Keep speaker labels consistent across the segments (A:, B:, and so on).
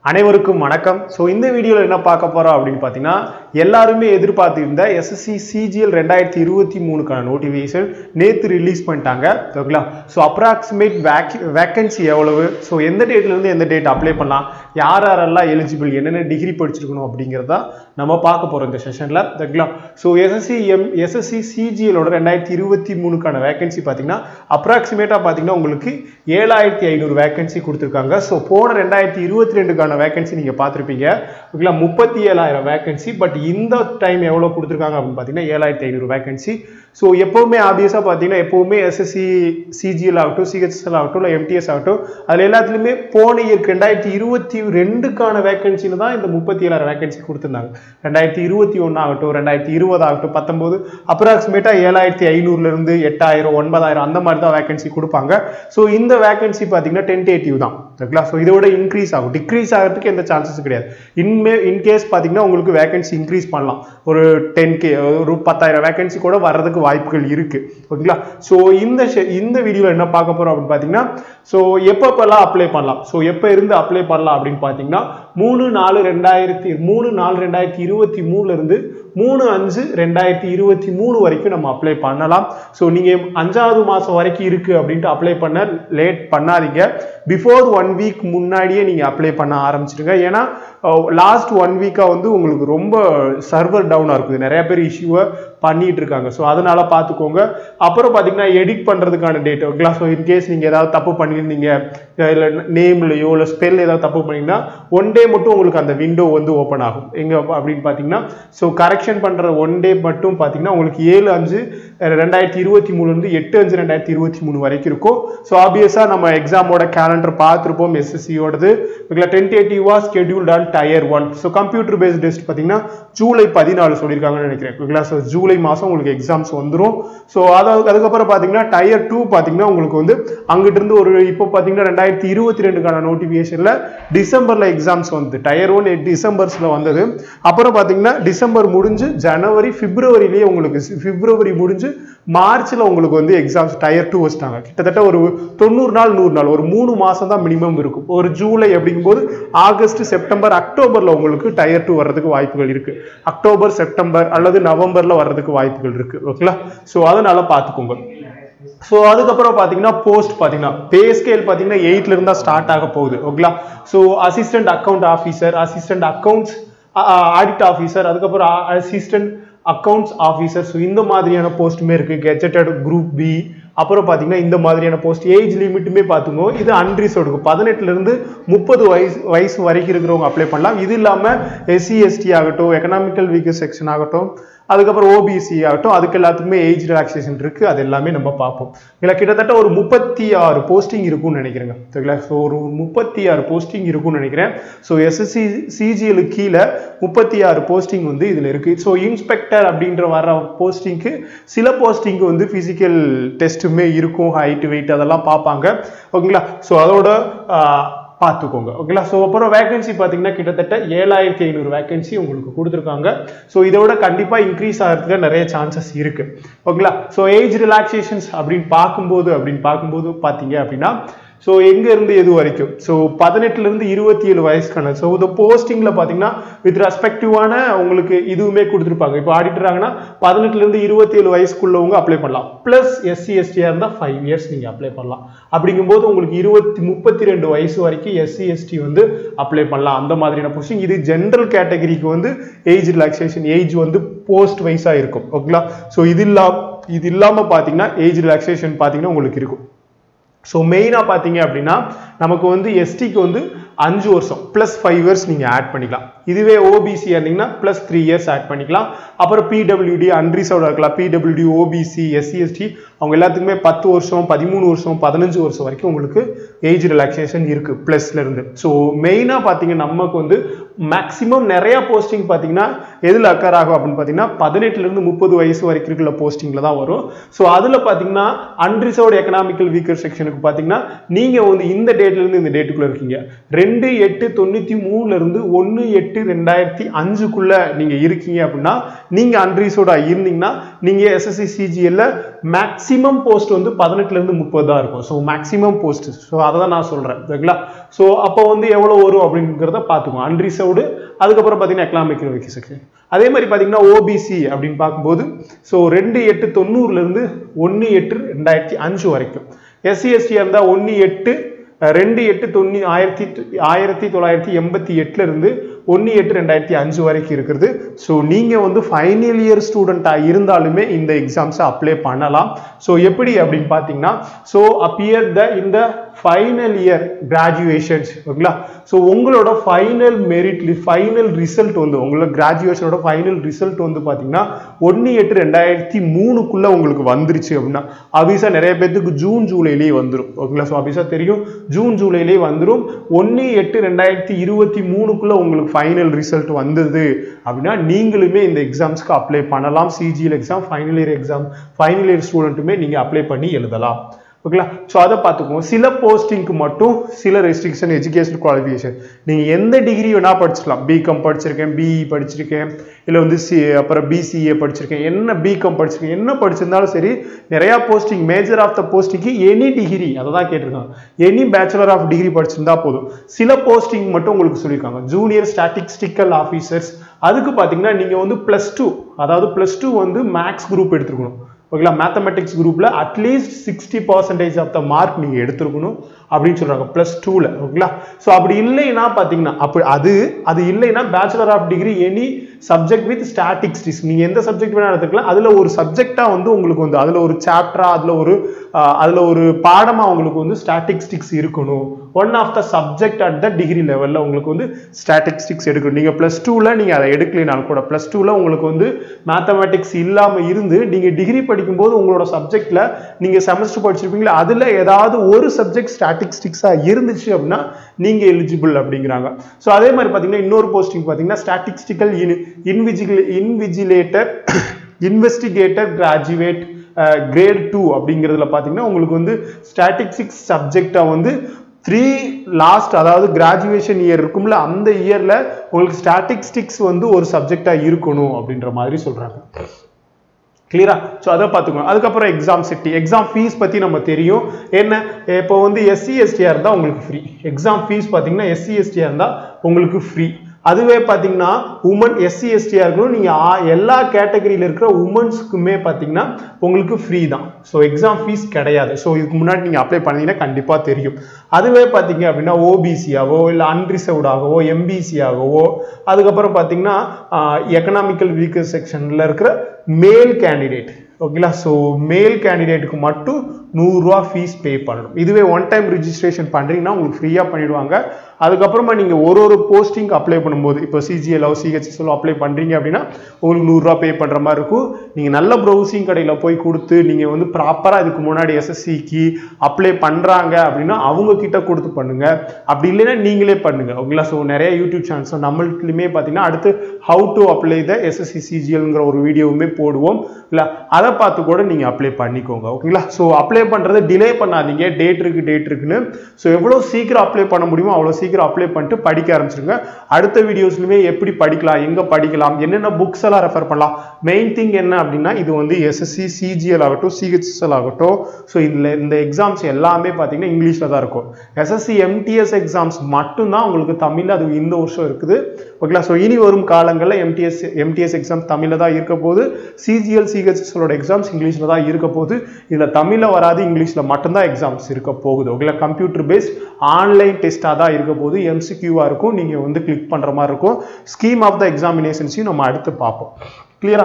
A: அனைவருக்கும் வணக்கம் ஸோ இந்த வீடியோவில் என்ன பார்க்க போறோம் அப்படின்னு பார்த்தீங்கன்னா எல்லாருமே எதிர்பார்த்திருந்த எஸ்எஸ்சி சிஜிஎல் ரெண்டாயிரத்தி இருபத்தி மூணுக்கான நோட்டிஃபிகேஷன் நேற்று ரிலீஸ் பண்ணிட்டாங்க ஓகேங்களா ஸோ அப்ராக்சிமேட் வேக் வேக்கன்சி எவ்வளவு ஸோ எந்த டேட்லேருந்து எந்த டேட் அப்ளை பண்ணலாம் யார் யாரெல்லாம் எலிஜிபிள் என்னென்ன டிகிரி படிச்சிருக்கணும் அப்படிங்கிறதா நம்ம பார்க்க போகிறோம் இந்த செஷனில் ஓகேங்களா ஸோ எஸ்எஸ்சி எம் எஸ்எஸ்சி சிஜிஎலோட ரெண்டாயிரத்தி இருபத்தி மூணுக்கான வேகன்சி பார்த்தீங்கன்னா அப்ராக்சிமேட்டாக பார்த்தீங்கன்னா உங்களுக்கு ஏழாயிரத்தி ஐநூறு வேகன்சி கொடுத்துருக்காங்க ஸோ போன ரெண்டாயிரத்தி இருபத்தி ரெண்டுக்கான வேகன்சி நீங்கள் பார்த்துருப்பீங்க ஓகேங்களா முப்பத்தி ஏழாயிரம் வேகன்சி பட் இந்த டைம் எவ்வளோ கொடுத்துருக்காங்க அப்படின்னு பார்த்தீங்கன்னா ஏழாயிரத்தி ஐநூறு வேகன்சி ஸோ எப்போவுமே ஆப்வியஸாக பார்த்தீங்கன்னா எப்போவுமே எஸ்எஸ்சி சிஜிஎல் ஆகட்டும் சிஹெச்எல் ஆகட்டும் இல்லை எம்டிஎஸ் ஆகட்டும் அதில் எல்லாத்துலேயுமே போன இயருக்கு ரெண்டாயிரத்தி இருபத்தி ரெண்டுக்கான வேகன்சியில் தான் இந்த முப்பத்தி ஏழாயிரம் வேகன்சி கொடுத்துருந்தாங்க ரெண்டாயிரத்தி இருபத்தி ஒன்று ஆகட்டும் ரெண்டாயிரத்தி இருபது ஆகட்டும் பத்தொம்போது அப்ராக்சிமேட்டாக ஏழாயிரத்தி ஐநூறுலேருந்து எட்டாயிரம் ஒன்பதாயிரம் அந்த மாதிரி தான் வேகன்சி கொடுப்பாங்க ஸோ இந்த வேகன்சி பார்த்தீங்கன்னா டென்டேட்டிவ் தான் ஓகேங்களா ஸோ இதோட இன்க்ரீஸ் ஆகும் டிக்ரீஸ் ஆகிறதுக்கு எந்த சான்சஸ் கிடையாது இன்மே இன்கேஸ் பார்த்தீங்கன்னா உங்களுக்கு வேகன்சி இன்க்ரீஸ் பண்ணலாம் ஒரு டென் கே ஒரு பத்தாயிரம் வேகன்சி கூட வர்றதுக்கு வாய்ப்புகள் இருக்கு ஓகேங்களா ஸோ இந்த ஷெ- இந்த வீடியோவில் என்ன பார்க்க போறோம் அப்படின்னு பார்த்தீங்கன்னா ஸோ எப்பப்பெல்லாம் அப்ளை பண்ணலாம் ஸோ எப்போ இருந்து அப்ளை பண்ணலாம் அப்படின்னு பார்த்தீங்கன்னா மூணு நாலு ரெண்டாயிரத்தி மூணு நாலு ரெண்டாயிரத்தி இருபத்தி மூணுல இருந்து மூணு அஞ்சு ரெண்டாயிரத்தி இருபத்தி மூணு வரைக்கும் நம்ம அப்ளை பண்ணலாம் ஸோ நீங்கள் அஞ்சாவது மாதம் வரைக்கும் இருக்குது அப்படின்ட்டு அப்ளை பண்ண லேட் பண்ணாதீங்க பிஃபோர் ஒன் வீக் முன்னாடியே நீங்கள் அப்ளை பண்ண ஆரம்பிச்சிடுங்க ஏன்னா லாஸ்ட் ஒன் வீக்காக வந்து உங்களுக்கு ரொம்ப சர்வர் டவுனாக இருக்குது நிறைய பேர் இஷ்யூவை பண்ணிட்டு இருக்காங்க ஸோ அதனால பார்த்துக்கோங்க அப்புறம் பார்த்தீங்கன்னா எடிட் பண்ணுறதுக்கான டேட் ஓகேங்களா ஸோ இன்கேஸ் நீங்கள் ஏதாவது தப்பு பண்ணியிருந்தீங்க இல்லை நேம்லையோ இல்லை ஸ்பெல் ஏதாவது தப்பு பண்ணீங்கன்னா ஒன் டே மட்டும் உங்களுக்கு அந்த விண்டோ வந்து ஓப்பன் ஆகும் எங்கே அப்படின்னு பார்த்தீங்கன்னா ஸோ கரெக்ஷன் பண்ணுற ஒன் டே மட்டும் பார்த்தீங்கன்னா உங்களுக்கு ஏழு அஞ்சு ரெண்டாயிரத்தி இருபத்தி மூணுலேருந்து எட்டு அஞ்சு ரெண்டாயிரத்தி இருபத்தி மூணு வரைக்கும் இருக்கும் ஸோ ஆப்வியஸாக நம்ம எக்ஸாமோட கேலண்டர் பார்த்துருப்போம் எஸ்எஸ்சியோடது ஓகேங்களா டென்டேட்டிவாக scheduled on tier one so computer based test பார்த்தீங்கன்னா ஜூலை பதினாலு சொல்லியிருக்காங்கன்னு நினைக்கிறேன் ஓகேங்களா ஸோ ஜூலை மாதம் உங்களுக்கு எக்ஸாம்ஸ் வந்துடும் ஸோ அதாவது அதுக்கப்புறம் பார்த்தீங்கன்னா டயர் டூ பார்த்தீங்கன்னா உங்களுக்கு வந்து அங்கிட்டு இருந்து ஒரு இப்போ பார்த்தீங்கன்னா ரெண்டாயிரத்தி இருபத்தி ரெண்டுக்கான நோட்டிஃபிகேஷனில் டிசம்பரில் எக்ஸாம்ஸ் வந்து டயர் ஒன் டிசம்பர்ஸில் வந்தது அப்புறம் பார்த்தீங்கன்னா டிசம்பர் முடிஞ்சு ஜனவரி பிப்ரவரிலேயே உங்களுக்கு பிப்ரவரி முடிஞ்சு மார்ச்ல உங்களுக்கு வந்து எக்ஸாம்ஸ் டயர் டூ வச்சிட்டாங்க கிட்டத்தட்ட ஒரு தொண்ணூறு நாள் நூறு நாள் ஒரு மூணு மாசம் தான் மினிமம் இருக்கும் ஒரு ஜூலை அப்படிங்கும்போது ஆகஸ்ட் செப்டம்பர் அக்டோபர்ல உங்களுக்கு டயர் டூ வர்றதுக்கு வாய்ப்புகள் இருக்கு அக்டோபர் செப்டம்பர் அல்லது நவம்பர்ல வர்றதுக்கு வாய்ப்புகள் இருக்கு ஓகேங்களா ஸோ அதனால பார்த்துக்கோங்க ஸோ அதுக்கப்புறம் பார்த்தீங்கன்னா போஸ்ட் பார்த்தீங்கன்னா பே ஸ்கேல் பார்த்தீங்கன்னா எயிட்ல இருந்தா ஸ்டார்ட் ஆக போகுது ஓகேங்களா so assistant account officer assistant accounts audit officer அதுக்கப்புறம் அசிஸ்டன்ட் அக்கவுண்ட்ஸ் ஆஃபீஸர் ஸோ இந்த மாதிரியான போஸ்ட்டுமே இருக்கு கெஜெட்டட் குரூப் பி அப்புறம் பார்த்தீங்கன்னா இந்த மாதிரியான போஸ்ட் ஏஜ் லிமிட்டுமே பார்த்துக்கோ இது அன்ரிசர்வ்டுக்கு பதினெட்டுல இருந்து முப்பது வயசு வயசு வரைக்கும் இருக்கிறவங்க அப்ளை பண்ணலாம் இது இல்லாமல் எஸ்சி எஸ்டி ஆகட்டும் எக்கனாமிக்கல் வீக்கர் செக்ஷன் ஆகட்டும் அதுக்கப்புறம் ஓபிசி ஆகட்டும் அதுக்கு எல்லாத்துக்குமே ஏஜ் ரிலாக்ஸேஷன் இருக்கு அது எல்லாமே நம்ம பார்ப்போம் இல்லை கிட்டத்தட்ட ஒரு முப்பத்தி ஆறு போஸ்டிங் இருக்கும்னு நினைக்கிறேங்க சரிங்களா ஸோ ஒரு முப்பத்தி ஆறு போஸ்டிங் இருக்கும்னு நினைக்கிறேன் ஸோ எஸ்எஸ்சி சிஜிஎலு கீழே முப்பத்தி ஆறு போஸ்டிங் வந்து இதில் இருக்கு ஸோ இன்ஸ்பெக்டர் அப்படின்ற வர போஸ்டிங்க்கு சில போஸ்டிங்க்கு வந்து ஃபிசிக்கல் டெஸ்ட்டுமே இருக்கும் ஹைட் வெயிட் அதெல்லாம் பார்ப்பாங்க ஓகேங்களா ஸோ அதோட ஆஹ், பார்த்துக்கோங்க ஓகேங்களா ஸோ அப்புறம் வேகன்சி பார்த்தீங்கன்னா கிட்டத்தட்ட ஏழாயிரத்தி ஐநூறு வேகன்சி உங்களுக்கு கொடுத்துருக்காங்க ஸோ இதோட கண்டிப்பாக இன்க்ரீஸ் ஆகிறதுக்கு நிறைய சான்சஸ் இருக்கு ஓகேங்களா ஸோ ஏஜ் ரிலாக்ஸேஷன்ஸ் அப்படின்னு பார்க்கும்போது அப்படின்னு பார்க்கும்போது பார்த்தீங்க அப்படின்னா ஸோ எங்க இருந்து எது வரைக்கும் ஸோ பதினெட்டுல இருந்து இருபத்தி ஏழு வயசுக்கான ஸோ இந்த போஸ்டிங்ல பார்த்தீங்கன்னா வித் ரெஸ்பெக்டிவான உங்களுக்கு இதுவுமே கொடுத்துருப்பாங்க இப்போ ஆடிட்டுறாங்கன்னா பதினெட்டுல இருந்து இருபத்தி ஏழு வயசுக்குள்ளவங்க அப்ளை பண்ணலாம் ப்ளஸ் எஸ்சி எஸ்டியா இருந்தால் ஃபைவ் இயர்ஸ் நீங்க அப்ளை பண்ணலாம் அப்படிங்கும்போது உங்களுக்கு இருபத்தி முப்பத்தி ரெண்டு வயசு வரைக்கும் எஸ்சி எஸ்டி வந்து அப்ளை பண்ணலாம் அந்த மாதிரியான போஸ்டிங் இது ஜென்ரல் கேட்டகரிக்கு வந்து ஏஜ் ரிலாக்ஸேஷன் ஏஜ் வந்து போஸ்ட் வைஸா இருக்கும் ஓகேங்களா ஸோ இது இல்லா இது இல்லாம பார்த்தீங்கன்னா ஏஜ் ரிலாக்ஸேஷன் பார்த்தீங்கன்னா உங்களுக்கு இருக்கும் ஸோ மெயினாக பார்த்தீங்க அப்படின்னா நமக்கு வந்து எஸ்டிக்கு வந்து அஞ்சு வருஷம் ப்ளஸ் ஃபைவ் இயர்ஸ் நீங்கள் ஆட் பண்ணிக்கலாம் இதுவே ஓபிசி இருந்தீங்கன்னா ப்ளஸ் த்ரீ இயர்ஸ் ஆட் பண்ணிக்கலாம் அப்புறம் பிடபிள்யூடி அன்ரிசர்வ்டாக இருக்கலாம் பிடபிள்யூடி ஓபிசி எஸ்சி எஸ்டி அவங்க எல்லாத்துக்குமே பத்து வருஷம் பதிமூணு வருஷம் பதினஞ்சு வருஷம் வரைக்கும் உங்களுக்கு ஏஜ் ரிலாக்ஸேஷன் இருக்குது ப்ளஸ்ல இருந்து ஸோ மெயினாக பார்த்தீங்கன்னா நமக்கு வந்து மேக்ஸிமம் நிறைய போஸ்டிங் பார்த்தீங்கன்னா எதில் அக்கர் ஆகும் அப்படின்னு பார்த்தீங்கன்னா பதினெட்டுலேருந்து முப்பது வயசு வரைக்கும் இருக்கிற போஸ்டிங்கில் தான் வரும் ஸோ அதில் பார்த்தீங்கன்னா அன்ரிசர்வ்டு எக்கனாமிக்கல் வீக்கர் செக்ஷனுக்கு பார்த்தீங்கன்னா நீங்கள் வந்து இந்த டேட்லேருந்து இந்த டேட்டுக்குள்ளே இருக்கீங்க ரெண்டு எட்டு தொண்ணூற்றி மூணுலேருந்து ஒன்று எட்டு ரெண்டாயிரத்தி அஞ்சுக்குள்ளே நீங்கள் இருக்கீங்க அப்படின்னா நீங்கள் அன்ரிசர்வ்டாக இருந்தீங்கன்னா நீங்கள் எஸ்எஸ்சி சிஜிஎல்ல மேக்ஸிமம் போஸ்ட் வந்து பதினெட்டுலேருந்து முப்பது தான் இருக்கும் ஸோ மேக்ஸிமம் போஸ்ட் ஸோ அதை தான் நான் சொல்கிறேன் ஓகேங்களா ஸோ அப்போ வந்து எவ்வளோ வரும் அப்படிங்கிறத பார்த்துக்கோங்க அன்ரிசர்வ்டு அதுக்கப்புறம் பார்த்தீங்கன்னா எக்கனாமிக்கல் வீக்கர் செக்ஷன் அதே மாதிரி பார்த்தீங்கன்னா ஓபிசி அப்படின்னு பார்க்கும்போது ஸோ ரெண்டு எட்டு தொண்ணூறுலேருந்து ஒன்று எட்டு ரெண்டாயிரத்தி அஞ்சு வரைக்கும் எஸ்சி எஸ்டி இருந்தால் ஒன்று எட்டு ரெண்டு எட்டு தொண்ணூ ஆயிரத்தி ஆயிரத்தி தொள்ளாயிரத்தி எண்பத்தி எட்டுல இருந்து ஒன்று எட்டு ரெண்டாயிரத்தி அஞ்சு வரைக்கும் இருக்கிறது ஸோ நீங்கள் வந்து ஃபைனல் இயர் ஸ்டூடெண்ட்டாக இருந்தாலுமே இந்த எக்ஸாம்ஸை அப்ளை பண்ணலாம் ஸோ எப்படி அப்படின்னு பார்த்தீங்கன்னா ஸோ அப்பியர் த இந்த ஃபைனல் இயர் கிராஜுவேஷன்ஸ் ஓகேங்களா ஸோ உங்களோட ஃபைனல் மெரிட் ஃபைனல் ரிசல்ட் வந்து உங்களோட கிராஜுவேஷனோட ஃபைனல் ரிசல்ட் வந்து பார்த்தீங்கன்னா ஒன்று எட்டு ரெண்டாயிரத்தி மூணுக்குள்ளே உங்களுக்கு வந்துருச்சு அப்படின்னா அபிசா நிறைய பேர்த்துக்கு ஜூன் ஜூலைலேயே வந்துடும் ஓகேங்களா ஸோ அபிசா தெரியும் ஜூன் ஜூலைலேயே வந்துடும் ஒன்று எட்டு ரெண்டாயிரத்தி இருபத்தி மூணுக்குள்ளே உங்களுக்கு ஃபைனல் ரிசல்ட் வந்தது அப்படின்னா நீங்களுமே இந்த எக்ஸாம்ஸ்க்கு அப்ளை பண்ணலாம் CGL exam final year exam final year ஸ்டூடெண்ட்டுமே நீங்கள் அப்ளை பண்ணி எழுதலாம் ஓகேங்களா ஸோ அதை பார்த்துக்குவோம் சில போஸ்டிங்க்கு மட்டும் சில ரெஸ்ட்ரிக்ஷன் எஜுகேஷன் குவாலிஃபிகேஷன் நீங்கள் எந்த டிகிரி வேணால் படிச்சிக்கலாம் பிகாம் படிச்சிருக்கேன் பிஇ படிச்சிருக்கேன் இல்லை வந்து சி அப்புறம் பிசிஏ படிச்சிருக்கேன் என்ன பிகாம் படிச்சிருக்கேன் என்ன படிச்சிருந்தாலும் சரி நிறையா போஸ்டிங் மேஜர் ஆஃப் த போஸ்டிங்க்கு எனி டிகிரி அதை தான் கேட்டிருக்காங்க எனி பேச்சுலர் ஆஃப் டிகிரி படிச்சிருந்தா போதும் சில போஸ்டிங் மட்டும் உங்களுக்கு சொல்லியிருக்காங்க ஜூனியர் ஸ்டாட்டிஸ்டிக்கல் ஆஃபீஸர்ஸ் அதுக்கு பார்த்தீங்கன்னா நீங்கள் வந்து ப்ளஸ் டூ அதாவது ப்ளஸ் டூ வந்து மேக்ஸ் குரூப் எடுத்துருக்கணும் ஓகேங்களா மேத்தமெட்டிக்ஸ் குரூப்பில் at least sixty percentage of the mark நீங்கள் எடுத்துருக்கணும் அப்படின்னு சொல்கிறாங்க ப்ளஸ் டூவில் ஓகேங்களா ஸோ அப்படி இல்லைன்னா பார்த்தீங்கன்னா அப்படி அது அது இல்லைன்னா bachelor of degree any subject with statistics நீங்கள் எந்த சப்ஜெக்ட் வேணால் எடுத்துக்கலாம் அதில் ஒரு சப்ஜெக்டாக வந்து உங்களுக்கு வந்து அதில் ஒரு சாப்டராக அதில் ஒரு அதில் ஒரு பாடமாக உங்களுக்கு வந்து ஸ்டாட்டிக்ஸ்டிக்ஸ் இருக்கணும் one of the subject at the degree லெவலில் உங்களுக்கு வந்து ஸ்டாட்டிஸ்டிக்ஸ் எடுக்கணும் நீங்கள் ப்ளஸ் டூவில் நீங்கள் அதை எடுக்கலைனாலும் கூட ப்ளஸ் டூவில் உங்களுக்கு வந்து மேத்தமெட்டிக்ஸ் இல்லாமல் இருந்து நீங்கள் டிகிரி படிக்கும்போது உங்களோட சப்ஜெக்டில் நீங்கள் செமஸ்டர் படிச்சிருப்பீங்களா அதில் ஏதாவது ஒரு சப்ஜெக்ட் ஸ்டாட்டிஸ்டிக்ஸாக இருந்துச்சு அப்படின்னா நீங்கள் எலிஜிபிள் அப்படிங்கிறாங்க ஸோ அதே மாதிரி பார்த்தீங்கன்னா இன்னொரு போஸ்டிங் பார்த்தீங்கன்னா ஸ்டாட்டிஸ்டிக்கல் இன் இன்விஜிலே invigilator investigator graduate grade two அப்படிங்கிறதுல பார்த்தீங்கன்னா உங்களுக்கு வந்து ஸ்டாட்டிஸ்டிக்ஸ் சப்ஜெக்டை வந்து த்ரீ லாஸ்ட் அதாவது கிராஜுவேஷன் இயர் இருக்கும்ல அந்த இயரில் உங்களுக்கு ஸ்டாட்டிஸ்டிக்ஸ் வந்து ஒரு சப்ஜெக்டாக இருக்கணும் அப்படின்ற மாதிரி சொல்கிறாங்க கிளியரா ஸோ அதை பார்த்துக்கணும் அதுக்கப்புறம் எக்ஸாம் செட்டி எக்ஸாம் ஃபீஸ் பற்றி நம்ம தெரியும் என்ன இப்போ வந்து எஸ்சி எஸ்டியாக இருந்தால் உங்களுக்கு ஃப்ரீ எக்ஸாம் ஃபீஸ் பார்த்தீங்கன்னா எஸ்சி எஸ்டியாக இருந்தால் உங்களுக்கு ஃப்ரீ அதுவே பார்த்தீங்கன்னா உமன் எஸ்சி எஸ்டியாக இருக்கணும் நீங்கள் எல்லா கேட்டகரியில் இருக்கிற உமன்ஸ்க்குமே பார்த்தீங்கன்னா உங்களுக்கு ஃப்ரீ தான் ஸோ எக்ஸாம் ஃபீஸ் கிடையாது ஸோ இதுக்கு முன்னாடி நீங்கள் அப்ளை பண்ணீங்கன்னா கண்டிப்பாக தெரியும் அதுவே பார்த்தீங்க அப்படின்னா ஓபிசியாகவோ இல்லை அன்ரிசர்வ்டாகவோ எம்பிசியாகவோ அதுக்கப்புறம் பார்த்தீங்கன்னா எக்கனாமிக்கல் வீக்கர் செக்ஷனில் இருக்கிற மேல் கேண்டிடேட் ஓகேங்களா ஸோ மேல் கேண்டிடேட்டுக்கு மட்டும் நூறுரூவா ஃபீஸ் பே பண்ணணும் இதுவே ஒன் டைம் ரிஜிஸ்ட்ரேஷன் பண்ணுறீங்கன்னா உங்களுக்கு ஃப்ரீயாக பண்ணிடுவாங்க அதுக்கப்புறமா நீங்கள் ஒரு ஒரு போஸ்டிங் அப்ளை பண்ணும்போது இப்போ சிஜிஎல்ஓ சிஹெச்எஸ்எல் அப்ளை பண்ணுறீங்க அப்படின்னா உங்களுக்கு நூறுரூவா பே பண்ணுற மாதிரி இருக்கும் நீங்கள் நல்ல ப்ரௌசிங் கடையில் போய் கொடுத்து நீங்கள் வந்து ப்ராப்பராக இதுக்கு முன்னாடி எஸ்எஸ்சிக்கு அப்ளை பண்ணுறாங்க அப்படின்னா அவங்க கிட்ட கொடுத்து பண்ணுங்க அப்படி இல்லைன்னா நீங்களே பண்ணுங்க ஓகேங்களா ஸோ நிறைய யூடியூப் சேனல்ஸ் நம்மளுக்குமே பார்த்தீங்கன்னா அடுத்து how to apply the SSC சிஜிஎல்ங்கிற ஒரு வீடியோவுமே போடுவோம் இல்லை அதை பார்த்து கூட நீங்கள் அப்ளை பண்ணிக்கோங்க ஓகேங்களா ஸோ அப்ளை பண்ணுறதை டிலே பண்ணாதீங்க டேட் இருக்கு டேட் இருக்குன்னு ஸோ எவ்வளோ சீக்கிரம் அப்ளை பண்ண முடியுமோ அவ்வளோ சீக்கிரம் அப்ளை பண்ணிட்டு படிக்க ஆரம்பிச்சிருங்க அடுத்த வீடியோஸ்லையுமே எப்படி படிக்கலாம் எங்கே படிக்கலாம் என்னென்ன புக்ஸ் எல்லாம் ரெஃபர் பண்ணலாம் மெயின் திங் என்ன அப்படின்னா இது வந்து எஸ்எஸ்சி சிஜிஎல் ஆகட்டும் சிஹெச்எஸ்எல் ஆகட்டும் ஸோ இதில் இந்த எக்ஸாம்ஸ் எல்லாமே பார்த்தீங்கன்னா இங்கிலீஷில் தான் இருக்கும் எஸ்எஸ்சி எம்டிஎஸ் எக்ஸாம்ஸ் மட்டும்தான் உங்களுக்கு தமிழில் அது இந்த வருஷம் இருக்குது ஓகேங்களா ஸோ இனி வரும் காலங்களில் எம்டிஎஸ் எம்டிஎஸ் எக்ஸாம் தமிழில் தான் இருக்க போது சிஜிஎல் சிஹெச்எஸ்எலோட எக்ஸாம்ஸ் இங்கிலீஷில் தான் இருக்க போகுது இதில் தமிழில் வராது இங்கிலீஷில் மட்டும்தான் எக்ஸாம்ஸ் இருக்க போகுது ஓகேங்களா கம்ப்யூட்டர் பேஸ்ட் ஆன்லைன் டெஸ்ட்டாக தான் இருக்க போது எம்சிக்யூவாக இருக்கும் நீங்கள் வந்து கிளிக் பண்ணுற மாதிரி இருக்கும் ஸ்கீம் ஆஃப் த எக்ஸாமினேஷன்ஸையும் நம்ம அடுத்து பார்ப்போம் கிளியரா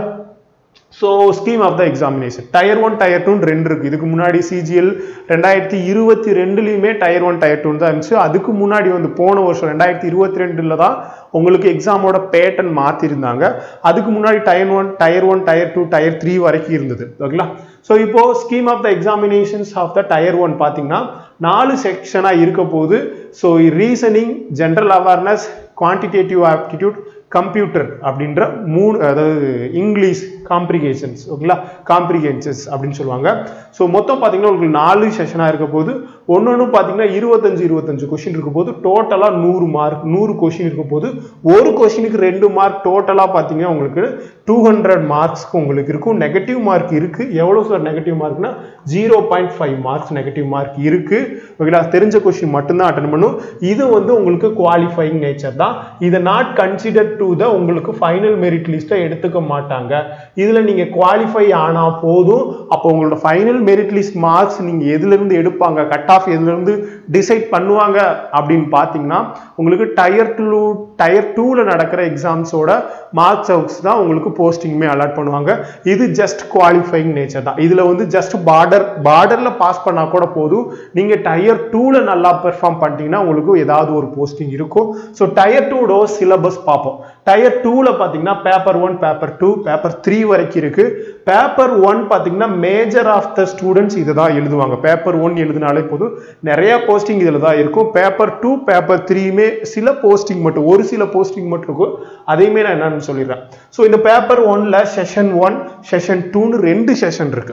A: so scheme of the examination tier one tier டூன்னு ரெண்டு இருக்குது இதுக்கு முன்னாடி சிஜிஎல் ரெண்டாயிரத்தி இருபத்தி ரெண்டுலேயுமே டயர் ஒன் டயர் டூன்னு தான் இருந்துச்சு அதுக்கு முன்னாடி வந்து போன வருஷம் ரெண்டாயிரத்தி இருபத்தி ரெண்டில் தான் உங்களுக்கு எக்ஸாமோட பேட்டர்ன் மாற்றிருந்தாங்க அதுக்கு முன்னாடி tier one tier one tier two tier three வரைக்கும் இருந்தது ஓகேங்களா ஸோ இப்போ scheme of the examinations of the tier one பார்த்தீங்கன்னா நாலு செக்ஷனாக இருக்க போது so reasoning general awareness quantitative aptitude computer அப்படின்ற மூணு அதாவது இங்கிலீஷ் காம்ப்ரிகேஷன்ஸ் ஓகேங்களா காம்ப்ரிகேன்சஸ் அப்படின்னு சொல்லுவாங்க ஸோ மொத்தம் பார்த்தீங்கன்னா உங்களுக்கு நாலு செஷனாக இருக்க போது ஒன்று ஒன்று பார்த்தீங்கன்னா இருபத்தஞ்சு இருபத்தஞ்சு கொஷின் இருக்க போது டோட்டலாக நூறு மார்க் நூறு கொஷின் இருக்க போது ஒரு கொஷினுக்கு ரெண்டு மார்க் டோட்டலாக பார்த்தீங்கன்னா உங்களுக்கு டூ ஹண்ட்ரட் மார்க்ஸ்க்கு உங்களுக்கு இருக்கும் நெகட்டிவ் மார்க் இருக்குது எவ்வளோ சார் நெகட்டிவ் மார்க்னா zero point five marks negative mark இருக்குது ஓகேங்களா தெரிஞ்ச கொஷின் மட்டும்தான் அட்டன் பண்ணும் இது வந்து உங்களுக்கு குவாலிஃபைங் நேச்சர் தான் இதை நாட் கன்சிடர் டு த உங்களுக்கு ஃபைனல் மெரிட் லிஸ்ட்டை எடுத்துக்க மாட்டாங்க இதில் நீங்கள் குவாலிஃபை ஆனால் போதும் அப்போ உங்களோட ஃபைனல் மெரிட் லிஸ்ட் மார்க்ஸ் நீங்கள் எதுலேருந்து எடுப்பாங்க கட் ஆஃப் எதுலேருந்து டிசைட் பண்ணுவாங்க அப்படின்னு பார்த்தீங்கன்னா உங்களுக்கு டயர் டூ டயர் டூவில் நடக்கிற எக்ஸாம்ஸோட மார்க்ஸ் அவுட்ஸ் தான் உங்களுக்கு போஸ்டிங்குமே அலாட் பண்ணுவாங்க இது ஜஸ்ட் குவாலிஃபைங் நேச்சர் தான் இதில் வந்து ஜஸ்ட் பார்டர் பார்டரில் பாஸ் பண்ணால் கூட போதும் நீங்கள் டயர் டூவில் நல்லா பெர்ஃபார்ம் பண்ணிட்டீங்கன்னா உங்களுக்கு ஏதாவது ஒரு போஸ்டிங் இருக்கும் ஸோ டயர் டூடோ சிலபஸ் பார்ப்போம் டயர் டூவில் பார்த்தீங்கன்னா paper one paper two paper three வரைக்கும் இருக்கு பேப்பர் ஒன் பார்த்தீங்கன்னா மேஜர் ஆஃப் த ஸ்டூடெண்ட்ஸ் இதை தான் எழுதுவாங்க பேப்பர் ஒன் எழுதினாலே போதும் நிறைய போஸ்டிங் இதில் தான் இருக்கும் பேப்பர் டூ பேப்பர் த்ரீயுமே சில போஸ்டிங் மட்டும் ஒரு சில போஸ்டிங் மட்டும் இருக்கும் அதையுமே நான் என்னன்னு சொல்லிடுறேன் ஸோ இந்த பேப்பர் ஒன்ல செஷன் ஒன் செஷன் டூன்னு ரெண்டு செஷன் இருக்கு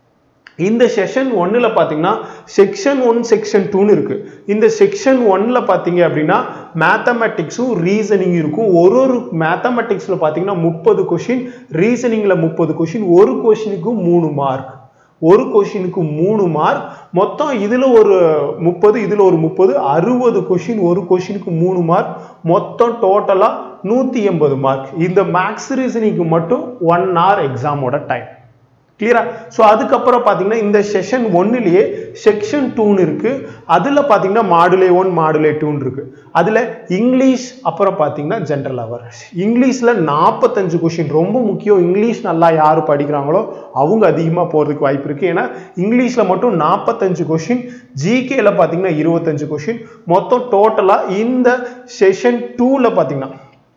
A: இந்த செஷன் ஒன்னில் பார்த்தீங்கன்னா செக்ஷன் ஒன் செக்ஷன் டூன்னு இருக்கு இந்த செக்ஷன் ஒன்ல பார்த்தீங்க அப்படின்னா மேத்தமெட்டிக்ஸும் ரீசனிங் இருக்கும் ஒரு ஒரு மேத்தமெட்டிக்ஸில் பார்த்தீங்கன்னா முப்பது கொஷின் ரீசனிங்கில் முப்பது கொஷின் ஒரு கொஷினுக்கு மூணு மார்க் ஒரு கொஷினுக்கு மூணு மார்க் மொத்தம் இதில் ஒரு முப்பது இதில் ஒரு முப்பது அறுபது கொஷின் ஒரு கொஷினுக்கு மூணு மார்க் மொத்தம் டோட்டலாக நூற்றி எண்பது மார்க் இந்த மேக்ஸ் ரீசனிங்க்கு மட்டும் ஒன் hour எக்ஸாமோட டைம் கிளியரா ஸோ அதுக்கப்புறம் பார்த்தீங்கன்னா இந்த செஷன் ஒன்னுலேயே செக்ஷன் டூன்னு இருக்கு அதில் பார்த்தீங்கன்னா மாடுலே ஒன் மாடுலே டூன்னு இருக்கு அதில் இங்கிலீஷ் அப்புறம் பார்த்தீங்கன்னா ஜென்ரல் அவேர்னஸ் இங்கிலீஷில் நாற்பத்தஞ்சு கொஷின் ரொம்ப முக்கியம் இங்கிலீஷ் நல்லா யார் படிக்கிறாங்களோ அவங்க அதிகமாக போகிறதுக்கு வாய்ப்பு இருக்குது ஏன்னா இங்கிலீஷில் மட்டும் நாற்பத்தஞ்சு கொஷின் ஜிகேல பார்த்தீங்கன்னா இருபத்தஞ்சு கொஷின் மொத்தம் டோட்டலாக இந்த செஷன் டூவில் பார்த்தீங்கன்னா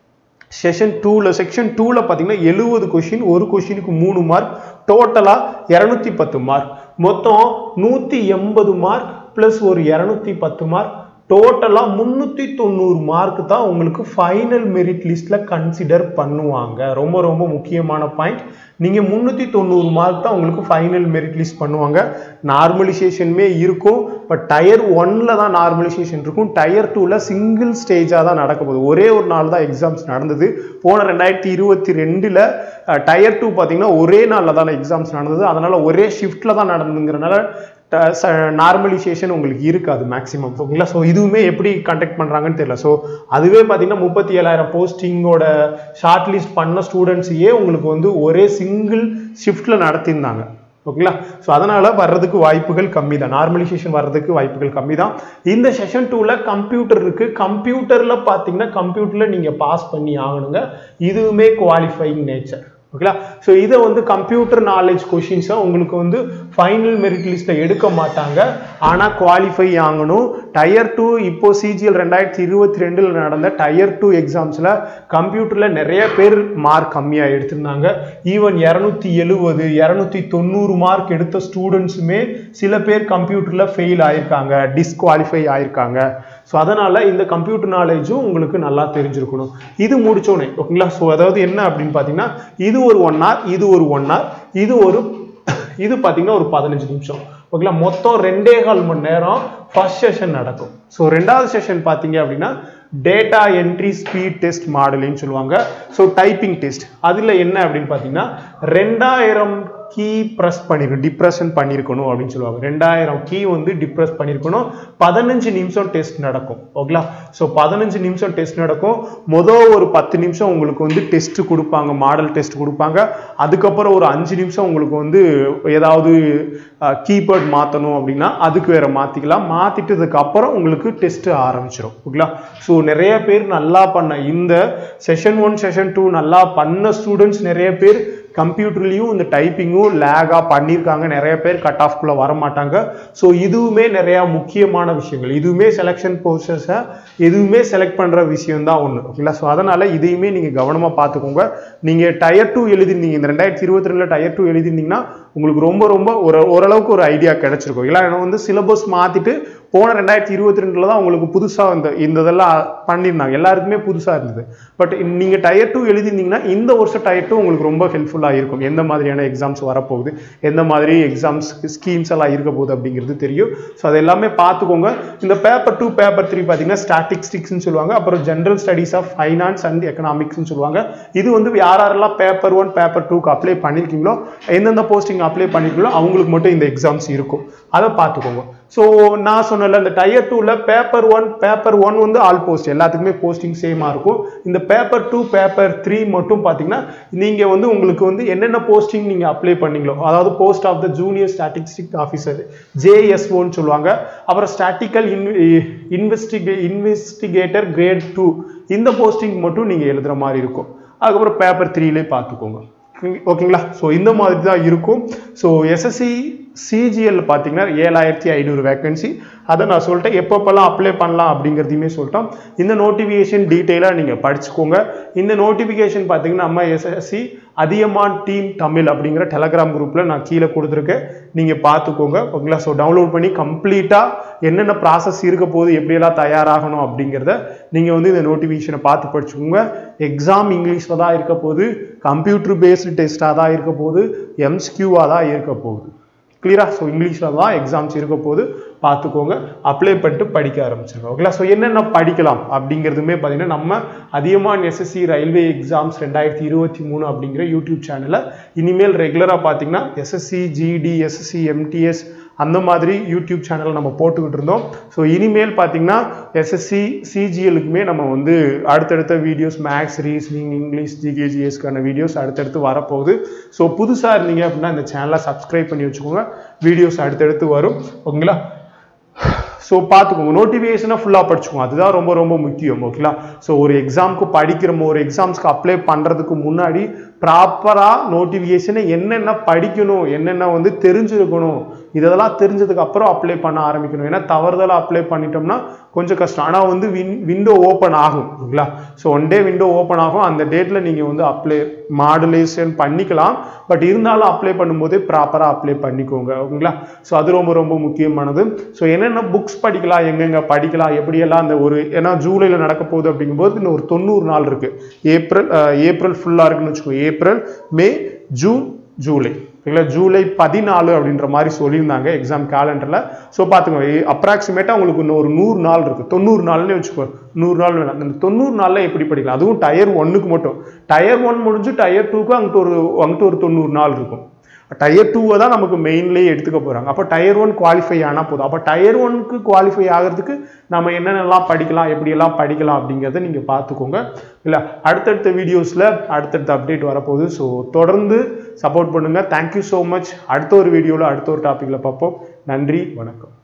A: செஷன் டூவில் செக்ஷன் டூவில் பார்த்தீங்கன்னா எழுபது கொஷின் ஒரு கொஷினுக்கு மூணு மார்க் டோட்டலாக இரநூத்தி பத்து மார்க் மொத்தம் நூற்றி எண்பது மார்க் ப்ளஸ் ஒரு இரநூத்தி பத்து மார்க் டோட்டலாக முந்நூற்றி தொண்ணூறு மார்க் தான் உங்களுக்கு ஃபைனல் மெரிட் லிஸ்ட்டில் கன்சிடர் பண்ணுவாங்க ரொம்ப ரொம்ப முக்கியமான பாயிண்ட் நீங்கள் முந்நூற்றி தொண்ணூறு மார்க் தான் உங்களுக்கு ஃபைனல் மெரிட் லிஸ்ட் பண்ணுவாங்க நார்மலைசேஷனுமே இருக்கும் பட் டயர் ஒன்ல தான் நார்மலைசேஷன் இருக்கும் டயர் டூவில் சிங்கிள் ஸ்டேஜாக தான் நடக்க போகுது ஒரே ஒரு நாள் தான் எக்ஸாம்ஸ் நடந்தது போன ரெண்டாயிரத்தி இருபத்தி ரெண்டில் டயர் டூ பார்த்தீங்கன்னா ஒரே நாளில் தான் எக்ஸாம்ஸ் நடந்தது அதனால் ஒரே ஷிஃப்ட்டில் தான் நடந்ததுங்கிறனால நார்மலைசேஷன் உங்களுக்கு இருக்காது மேக்ஸிமம் ஓகேங்களா ஸோ இதுவுமே எப்படி கண்டக்ட் பண்ணுறாங்கன்னு தெரியல ஸோ அதுவே பார்த்தீங்கன்னா முப்பத்தி ஏழாயிரம் போஸ்டிங்கோட ஷார்ட் லிஸ்ட் பண்ண ஸ்டூடெண்ட்ஸையே உங்களுக்கு வந்து ஒரே சிங்கிள் ஷிஃப்ட்டில் நடத்தியிருந்தாங்க ஓகேங்களா ஸோ அதனால வர்றதுக்கு வாய்ப்புகள் கம்மி தான் நார்மலைசேஷன் வர்றதுக்கு வாய்ப்புகள் கம்மி தான் இந்த செஷன் டூவில் கம்ப்யூட்டர் இருக்கு கம்ப்யூட்டரில் பார்த்தீங்கன்னா கம்ப்யூட்டரில் நீங்கள் பாஸ் பண்ணி ஆகணுங்க இதுவுமே குவாலிஃபைங் நேச்சர் ஓகேங்களா ஸோ இதை வந்து கம்ப்யூட்டர் நாலேஜ் கொஷின்ஸை உங்களுக்கு வந்து ஃபைனல் மெரிட் லிஸ்ட்டில் எடுக்க மாட்டாங்க ஆனால் குவாலிஃபை ஆகணும் டயர் டூ இப்போ சிஜிஎல் ரெண்டாயிரத்தி இருபத்தி ரெண்டில் நடந்த டயர் டூ எக்ஸாம்ஸில் கம்ப்யூட்டரில் நிறைய பேர் மார்க் கம்மியாக எடுத்திருந்தாங்க ஈவன் இரநூத்தி எழுபது இரநூத்தி தொண்ணூறு மார்க் எடுத்த ஸ்டூடெண்ட்ஸுமே சில பேர் கம்ப்யூட்டரில் ஃபெயில் ஆயிருக்காங்க டிஸ்குவாலிஃபை ஆயிருக்காங்க ஸோ அதனால் இந்த கம்ப்யூட்டர் நாலேஜும் உங்களுக்கு நல்லா தெரிஞ்சிருக்கணும் இது முடிச்சோடனே ஓகேங்களா ஸோ அதாவது என்ன அப்படின்னு பார்த்தீங்கன்னா இது ஒரு ஒன் ஹவர் இது ஒரு ஒன் ஹவர் இது ஒரு இது பார்த்தீங்கன்னா ஒரு பதினஞ்சு நிமிஷம் ஓகேங்களா மொத்தம் ரெண்டே கால் மணி நேரம் ஃபர்ஸ்ட் செஷன் நடக்கும் ஸோ ரெண்டாவது செஷன் பார்த்தீங்க அப்படின்னா டேட்டா என்ட்ரி ஸ்பீட் டெஸ்ட் மாடலின்னு சொல்லுவாங்க ஸோ டைப்பிங் டெஸ்ட் அதில் என்ன அப்படின்னு பார்த்தீங்கன்னா ரெண்டாயிரம் கீ ப்ரெஸ் பண்ணிருக்கணும் டிப்ரெஷன் பண்ணியிருக்கணும் அப்படின்னு சொல்லுவாங்க ரெண்டாயிரம் கீ வந்து டிப்ரெஸ் பண்ணியிருக்கணும் பதினஞ்சு நிமிஷம் டெஸ்ட் நடக்கும் ஓகேங்களா ஸோ பதினஞ்சு நிமிஷம் டெஸ்ட் நடக்கும் மொதல் ஒரு பத்து நிமிஷம் உங்களுக்கு வந்து டெஸ்ட் கொடுப்பாங்க மாடல் டெஸ்ட் கொடுப்பாங்க அதுக்கப்புறம் ஒரு அஞ்சு நிமிஷம் உங்களுக்கு வந்து ஏதாவது கீபோர்ட் மாற்றணும் அப்படின்னா அதுக்கு வேற மாற்றிக்கலாம் மாற்றிட்டதுக்கு அப்புறம் உங்களுக்கு டெஸ்ட் ஆரம்பிச்சிடும் ஓகேங்களா ஸோ நிறைய பேர் நல்லா பண்ண இந்த செஷன் ஒன் செஷன் டூ நல்லா பண்ண ஸ்டூடெண்ட்ஸ் நிறைய பேர் கம்ப்யூட்டர்லேயும் இந்த டைப்பிங்கும் லேகாக பண்ணியிருக்காங்க நிறைய பேர் கட் ஆஃப்குள்ளே வர மாட்டாங்க ஸோ இதுவுமே நிறைய முக்கியமான விஷயங்கள் இதுவுமே செலெக்ஷன் ப்ரோசஸை எதுவுமே செலக்ட் பண்ணுற விஷயம் தான் ஒன்று ஓகேங்களா ஸோ அதனால் இதையுமே நீங்கள் கவனமாக பார்த்துக்கோங்க நீங்கள் டயர் டூ எழுதிருந்தீங்க இந்த ரெண்டாயிரத்தி இருபத்தி ரெண்டில் டயர் டூ எழுதிருந்தீங்கன்னா உங்களுக்கு ரொம்ப ரொம்ப ஒரு ஓரளவுக்கு ஒரு ஐடியா கிடைச்சிருக்கும் இல்லை ஏன்னா வந்து சிலபஸ் மாற்றிட்டு போன ரெண்டாயிரத்தி இருபத்தி ரெண்டில் தான் உங்களுக்கு புதுசாக இந்த இந்த இதெல்லாம் பண்ணியிருந்தாங்க எல்லாருக்குமே புதுசாக இருந்தது பட் நீங்கள் டயர் டூ எழுதிருந்தீங்கன்னா இந்த வருஷம் டயர் டூ உங்களுக்கு ரொம்ப ஹெல்ப்ஃபுல்லாக இருக்கும் எந்த மாதிரியான எக்ஸாம்ஸ் வரப்போகுது எந்த மாதிரி எக்ஸாம்ஸ் ஸ்கீம்ஸ் எல்லாம் இருக்க போகுது அப்படிங்கிறது தெரியும் ஸோ அது எல்லாமே பார்த்துக்கோங்க இந்த பேப்பர் டூ பேப்பர் த்ரீ பார்த்தீங்கன்னா ஸ்டாட்டிஸ்டிக்ஸ்னு சொல்லுவாங்க அப்புறம் general studies of finance and எக்கனாமிக்ஸ்னு சொல்லுவாங்க இது வந்து யார் யாரெல்லாம் பேப்பர் ஒன் பேப்பர் டூக்கு அப்ளை பண்ணியிருக்கீங்களோ எந்தெந்த போஸ்டிங் அப்ளை பண்ணிருக்கீங்களோ அவங்களுக்கு மட்டும் இந்த எக்ஸாம்ஸ் இருக்கும் அதை பார்த்துக்கோங்க ஸோ நான் சொன்னல இந்த டயர் டூவில் பேப்பர் ஒன் பேப்பர் ஒன் வந்து ஆல் போஸ்ட் எல்லாத்துக்குமே போஸ்டிங் சேமாக இருக்கும் இந்த பேப்பர் டூ பேப்பர் த்ரீ மட்டும் பார்த்தீங்கன்னா நீங்கள் வந்து உங்களுக்கு வந்து என்னென்ன போஸ்டிங் நீங்கள் அப்ளை பண்ணீங்களோ அதாவது post of the junior statistic officer ஜேஎஸ்ஓன்னு சொல்லுவாங்க அப்புறம் statical in investigate investigator grade two இந்த போஸ்டிங் மட்டும் நீங்கள் எழுதுகிற மாதிரி இருக்கும் அதுக்கப்புறம் பேப்பர் த்ரீலே பார்த்துக்கோங்க ஓகேங்களா ஸோ இந்த மாதிரி தான் இருக்கும் ஸோ எஸ்எஸ்சி சிஜிஎல் பார்த்தீங்கன்னா ஏழாயிரத்தி ஐநூறு வேகன்சி அதை நான் சொல்லிட்டேன் எப்பப்பெல்லாம் அப்ளை பண்ணலாம் அப்படிங்கிறதையுமே சொல்லிட்டோம் இந்த நோட்டிஃபிகேஷன் டீட்டெயிலாக நீங்கள் படிச்சுக்கோங்க இந்த நோட்டிஃபிகேஷன் பார்த்தீங்கன்னா நம்ம எஸ்எஸ்சி அதியமான் டீம் தமிழ் அப்படிங்கிற டெலகிராம் குரூப்பில் நான் கீழே கொடுத்துருக்கேன் நீங்கள் பார்த்துக்கோங்க ஓகேங்களா ஸோ டவுன்லோட் பண்ணி கம்ப்ளீட்டாக என்னென்ன ப்ராசஸ் இருக்க போகுது எப்படியெல்லாம் தயாராகணும் அப்படிங்கிறத நீங்கள் வந்து இந்த நோட்டிஃபிகேஷனை பார்த்து படிச்சுக்கோங்க எக்ஸாம் இங்கிலீஷில் தான் இருக்க போகுது கம்ப்யூட்டர் பேஸ்டு டெஸ்ட்டாக தான் இருக்க போகுது எம்ஸ்கியூவாக தான் இருக்க போகுது கிளியரா ஸோ இங்கிலீஷில் தான் எக்ஸாம்ஸ் இருக்க போது பார்த்துக்கோங்க அப்ளை பண்ணிட்டு படிக்க ஆரம்பிச்சிருங்க ஓகேங்களா ஸோ என்னென்ன படிக்கலாம் அப்படிங்கிறதுமே பார்த்தீங்கன்னா நம்ம அதிகமாக எஸ்எஸ்சி ரயில்வே எக்ஸாம்ஸ் ரெண்டாயிரத்தி இருபத்தி மூணு அப்படிங்கிற யூடியூப் சேனலில் இனிமேல் ரெகுலராக பார்த்தீங்கன்னா எஸ்எஸ்சி ஜிடி எஸ்எஸ்சி எம்டிஎஸ் அந்த மாதிரி யூடியூப் சேனல் நம்ம போட்டுக்கிட்டு இருந்தோம் ஸோ இனிமேல் பார்த்தீங்கன்னா எஸ்எஸ்சி சிஜிஎலுக்குமே நம்ம வந்து அடுத்தடுத்த வீடியோஸ் மேக்ஸ் ரீசனிங் இங்கிலீஷ் ஜிகேஜிஎஸ்க்கான வீடியோஸ் அடுத்தடுத்து வரப்போகுது ஸோ புதுசாக இருந்தீங்க அப்படின்னா இந்த சேனலை சப்ஸ்கிரைப் பண்ணி வச்சுக்கோங்க வீடியோஸ் அடுத்தடுத்து வரும் ஓகேங்களா ஸோ பார்த்துக்கோங்க நோட்டிஃபிகேஷனை ஃபுல்லாக படிச்சுக்கோங்க அதுதான் ரொம்ப ரொம்ப முக்கியம் ஓகேங்களா ஸோ ஒரு எக்ஸாமுக்கு படிக்கிறோமோ ஒரு எக்ஸாம்ஸ்க்கு அப்ளை பண்ணுறதுக்கு முன்னாடி ப்ராப்பராக நோட்டிஃபிகேஷனை என்னென்ன படிக்கணும் என்னென்ன வந்து தெரிஞ்சிருக்கணும் இதெல்லாம் தெரிஞ்சதுக்கு அப்புறம் அப்ளை பண்ண ஆரம்பிக்கணும் ஏன்னா தவறுதலாக அப்ளை பண்ணிட்டோம்னா கொஞ்சம் கஷ்டம் ஆனால் வந்து வின் விண்டோ ஓப்பன் ஆகும் ஓகேங்களா so one day window open ஆகும் அந்த டேட்டில் நீங்கள் வந்து அப்ளை மாடுலேஷன் பண்ணிக்கலாம் பட் இருந்தாலும் அப்ளை பண்ணும்போதே ப்ராப்பராக அப்ளை பண்ணிக்கோங்க ஓகேங்களா ஸோ அது ரொம்ப ரொம்ப முக்கியமானது ஸோ என்னென்ன புக்ஸ் படிக்கலாம் எங்கெங்க படிக்கலாம் எப்படியெல்லாம் அந்த ஒரு ஏன்னா ஜூலையில் நடக்க போகுது அப்படிங்கும்போது இன்னும் ஒரு தொண்ணூறு நாள் இருக்குது ஏப்ரல் ஏப்ரல் ஃபுல்லாக இருக்குன்னு வச்சுக்கோங்க ஏப்ரல் மே ஜூன் ஜூலை ஓகேங்களா ஜூலை பதினாலு அப்படின்ற மாதிரி சொல்லியிருந்தாங்க எக்ஸாம் கேலண்டரில் ஸோ பார்த்துக்கோங்க அப்ராக்சிமேட்டாக உங்களுக்கு இன்னும் ஒரு நூறு நாள் இருக்குது தொண்ணூறு நாள்னே வச்சுக்கோ நூறு நாள் வேணாம் அந்த தொண்ணூறு நாளில் எப்படி படிக்கலாம் அதுவும் டயர் ஒன்னுக்கு மட்டும் டயர் ஒன் முடிஞ்சு டயர் டூக்கு அங்கிட்டு ஒரு அங்கிட்டு ஒரு தொண்ணூறு நாள் இருக்கும் டயர் டூவை தான் நமக்கு மெயின்லேயே எடுத்துக்க போகிறாங்க அப்போ டயர் ஒன் குவாலிஃபை ஆனால் போதும் அப்போ டயர் ஒனுக்கு குவாலிஃபை ஆகிறதுக்கு நம்ம என்னென்னலாம் படிக்கலாம் எப்படியெல்லாம் படிக்கலாம் அப்படிங்கிறத நீங்கள் பார்த்துக்கோங்க இல்லை அடுத்தடுத்த வீடியோஸில் அடுத்தடுத்த அப்டேட் வரப்போகுது ஸோ தொடர்ந்து சப்போர்ட் பண்ணுங்கள் தேங்க்யூ ஸோ மச் அடுத்த ஒரு வீடியோவில் அடுத்த ஒரு டாப்பிக்கில் பார்ப்போம் நன்றி வணக்கம்